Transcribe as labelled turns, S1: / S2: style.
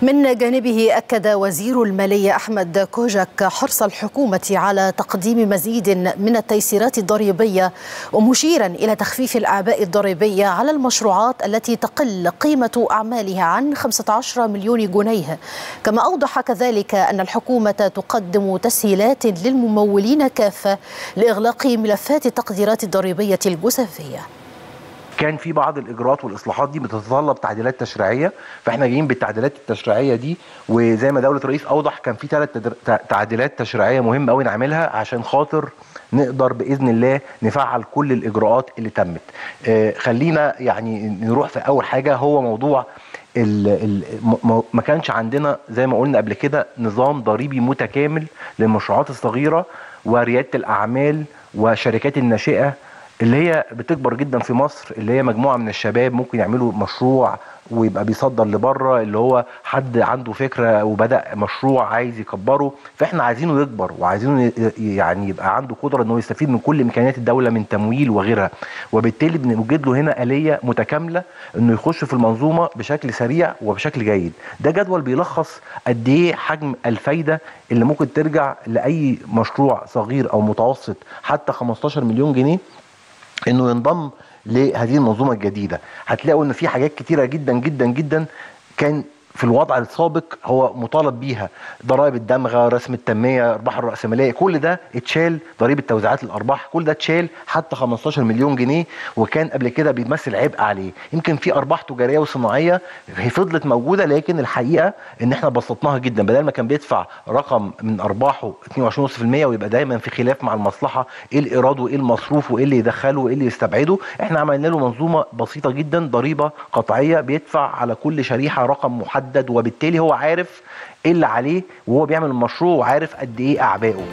S1: من جانبه أكد وزير المالية أحمد كوجك حرص الحكومة على تقديم مزيد من التيسيرات الضريبية ومشيرا إلى تخفيف الأعباء الضريبية على المشروعات التي تقل قيمة أعمالها عن 15 مليون جنيه كما أوضح كذلك أن الحكومة تقدم تسهيلات للممولين كافة لإغلاق ملفات التقديرات الضريبية الجزافية
S2: كان في بعض الاجراءات والاصلاحات دي بتتطلب تعديلات تشريعيه فاحنا جايين بالتعديلات التشريعيه دي وزي ما دوله الرئيس اوضح كان في ثلاث تعديلات تشريعيه مهمه قوي نعملها عشان خاطر نقدر باذن الله نفعل كل الاجراءات اللي تمت آه خلينا يعني نروح في اول حاجه هو موضوع ال ال ما كانش عندنا زي ما قلنا قبل كده نظام ضريبي متكامل للمشروعات الصغيره ورياده الاعمال وشركات الناشئه اللي هي بتكبر جدا في مصر اللي هي مجموعه من الشباب ممكن يعملوا مشروع ويبقى بيصدر لبره اللي هو حد عنده فكره وبدا مشروع عايز يكبره فاحنا عايزينه يكبر وعايزينه يعني يبقى عنده قدره انه يستفيد من كل امكانيات الدوله من تمويل وغيرها وبالتالي بنوجد له هنا اليه متكامله انه يخش في المنظومه بشكل سريع وبشكل جيد ده جدول بيلخص قد ايه حجم الفايده اللي ممكن ترجع لاي مشروع صغير او متوسط حتى 15 مليون جنيه انه ينضم لهذه المنظومه الجديده هتلاقوا ان في حاجات كتيره جدا جدا جدا كان في الوضع السابق هو مطالب بيها ضرائب الدمغه رسم التنميه ارباح الراسماليه كل ده اتشال ضريبه توزيعات الارباح كل ده اتشال حتى 15 مليون جنيه وكان قبل كده بيمثل عبء عليه يمكن في ارباح تجاريه وصناعيه هي فضلت موجوده لكن الحقيقه ان احنا بسطناها جدا بدل ما كان بيدفع رقم من ارباحه 22.5% ويبقى دايما في خلاف مع المصلحه ايه الايراد وايه المصروف وايه اللي يدخله وايه اللي يستبعده احنا عملنا له منظومه بسيطه جدا ضريبه قطعيه بيدفع على كل شريحه رقم محدد محدد وبالتالي هو عارف ايه اللي عليه وهو بيعمل المشروع وعارف قد ايه اعبائه